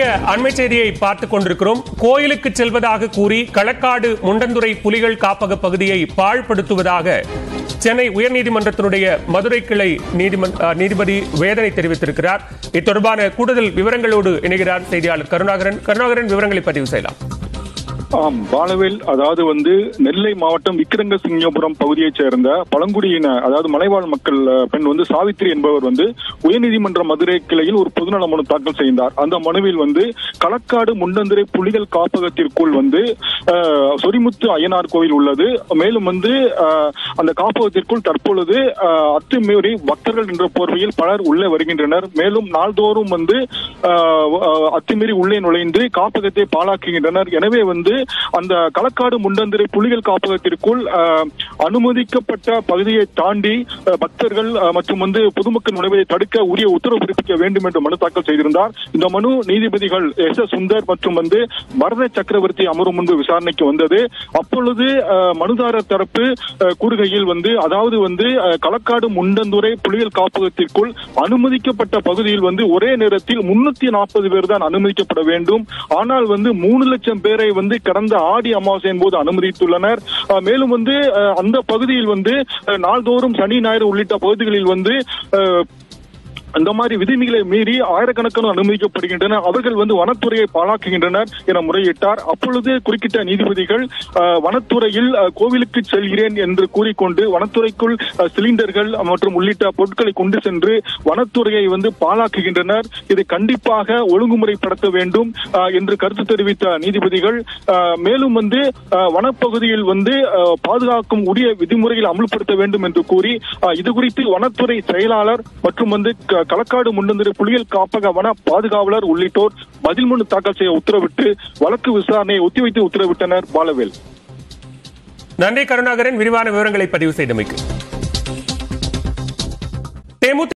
அண்மை செய்தியை பார்த்துக் கொண்டிருக்கிறோம் கோயிலுக்கு செல்வதாக கூறி களக்காடு முண்டந்துறை புலிகள் காப்பக பகுதியை பாழ்படுத்துவதாக சென்னை உயர்நீதிமன்றத்தினுடைய மதுரை கிளை நீதிமன்- அஹ், நீதிபதி வேதனை தெரிவித்திருக்கிறார் இது தொடர்பான கூடுதல் விவரங்களோடு இணைகிறார் செய்தியாளர் கருணாகரன் கருணாகரன் விவரங்களை பதிவு செய்யலாம் ஆம் பாலவேல் அதாவது வந்து நெல்லை மாவட்டம் விக்கிரங்கசிங்கபுரம் பகுதியைச் சேர்ந்த பழங்குடியின அதாவது மலைவாழ் மக்கள் அஹ், பெண் வந்து சாவித்ரி என்பவர் வந்து உயர்நீதிமன்ற மதுரை கிளையில் ஒரு பொதுநல மனு தாக்கல் செய்தார் அந்த மனுவில் வந்து களக்காடு முண்டந்துறை புலிகள் காப்பகத்திற்குள் வந்து அஹ், சொரிமுத்து அய்யனார் கோவில் உள்ளது மேலும் வந்து அஹ், அந்த காப்பகத்திற்குள் தற்பொழுது அஹ், அத்துமீறி பக்தர்கள் என்ற போர்வையில் பலர் உள்ளே வருகின்றனர் மேலும் நாள்தோறும் வந்து அஹ், அஹ், அத்துமீறி உள்ளே நுழைந்து காப்பகத்தை பாழாக்குகின்றனர் எனவே வந்து அந்த களக்காடு முண்டந்திரை புலிகள் காப்பகத்திற்குள் அஹ், அனுமதிக்கப்பட்ட பகுதியை தாண்டி அஹ், பக்தர்கள் அஹ், மற்றும் வந்து பொதுமக்கள் நுழைவதை தடுக்க உரிய உத்தரவு பிறப்பிக்க வேண்டும் என்று மனு தாக்கல் செய்திருந்தார் இந்த மனு நீதிபதிகள் எஸ் எஸ் சுந்தர் மற்றும் வந்து பரத சக்கரவர்த்தி அமரும் முன்பு விசாரணைக்கு வந்தது அப்பொழுது அஹ், மனுதாரர் தரப்பு அஹ், கூறுகையில் வந்து அதாவது வந்து அஹ், களக்காடு முண்டந்துறை புலிகள் காப்பகத்திற்குள் அனுமதிக்கப்பட்ட பகுதியில் வந்து ஒரே நேரத்தில் முன்னூத்தி நாற்பது பேர் தான் அனுமதிக்கப்பட வேண்டும் ஆனால் வந்து மூணு லட்சம் பேரை வந்து கடந்த ஆடி அமாவாசையின் போது அனுமதித்துள்ளனர் அஹ், மேலும் வந்து அஹ், அந்த பகுதியில் வந்து அஹ், நாள்தோறும் சனி ஞாயிறு உள்ளிட்ட பகுதிகளில் வந்து அஹ், அந்த மாதிரி விதிமுறைகளை மீறி ஆயிரக்கணக்கான அனுமதிக்கப்படுகின்றனர் அவர்கள் வந்து வனத்துறையை பாழாக்குகின்றனர் என முறையிட்டார் அப்பொழுது குறுக்கிட்ட நீதிபதிகள் அஹ், வனத்துறையில் அஹ், கோவிலுக்கு செல்கிறேன் என்று கூறிக்கொண்டு வனத்துறைக்குள் அஹ், சிலிண்டர்கள் மற்றும் உள்ளிட்ட பொருட்களை கொண்டு சென்று வனத்துறையை வந்து பாழாக்குகின்றனர் இதை கண்டிப்பாக ஒழுங்குமுறைப்படுத்த வேண்டும் அஹ், என்று கருத்து தெரிவித்த நீதிபதிகள் அஹ், மேலும் வந்து அஹ், வனப்பகுதியில் வந்து அஹ், பாதுகாக்கும் உரிய விதிமுறைகள் அமல்படுத்த வேண்டும் என்று கூறி அஹ், இது குறித்து வனத்துறை செயலாளர் மற்றும் வந்து க- களக்காடு முன்னந்திர புலிகள் காப்பக வன பாதுகாவலர் உள்ளிட்டோர் பதில் மனு தாக்கல் செய்ய உத்தரவிட்டு வழக்கு விசாரணையை ஒத்திவைத்து உத்தரவிட்டனர் பாலவேல் நன்றி கருணாகரன் விரிவான விவரங்களை பதிவு செய்தமைக்கு தேமுதிக